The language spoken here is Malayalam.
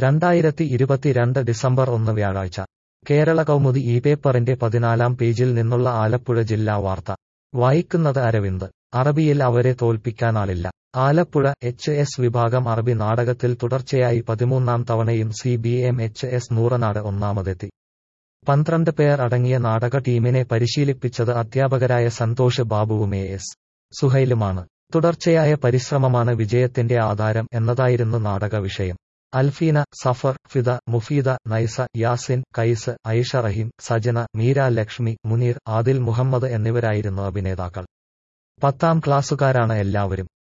രണ്ടായിരത്തി ഇരുപത്തിരണ്ട് ഡിസംബർ ഒന്ന് വ്യാഴാഴ്ച കേരള കൗമുദി ഈ പേപ്പറിന്റെ പതിനാലാം പേജിൽ നിന്നുള്ള ആലപ്പുഴ ജില്ലാ വാർത്ത വായിക്കുന്നത് അരവിന്ദ് അറബിയിൽ അവരെ തോൽപ്പിക്കാനാളില്ല ആലപ്പുഴ എച്ച് എസ് വിഭാഗം അറബി നാടകത്തിൽ തുടർച്ചയായി പതിമൂന്നാം തവണയും C B M H S Nooranad ഒന്നാമതെത്തി പന്ത്രണ്ട് പേർ അടങ്ങിയ നാടക ടീമിനെ പരിശീലിപ്പിച്ചത് അധ്യാപകരായ സന്തോഷ് ബാബുവും എ എസ് സുഹൈലുമാണ് തുടർച്ചയായ പരിശ്രമമാണ് വിജയത്തിന്റെ ആധാരം എന്നതായിരുന്നു നാടക വിഷയം അൽഫീന സഫർ ഫിദ മുഫീദ നൈസ യാസിൻ കൈസ് ഐഷ റഹീം സജന മീര ലക്ഷ്മി മുനീർ ആദിൽ മുഹമ്മദ് എന്നിവരായിരുന്നു അഭിനേതാക്കൾ പത്താം ക്ലാസ്സുകാരാണ് എല്ലാവരും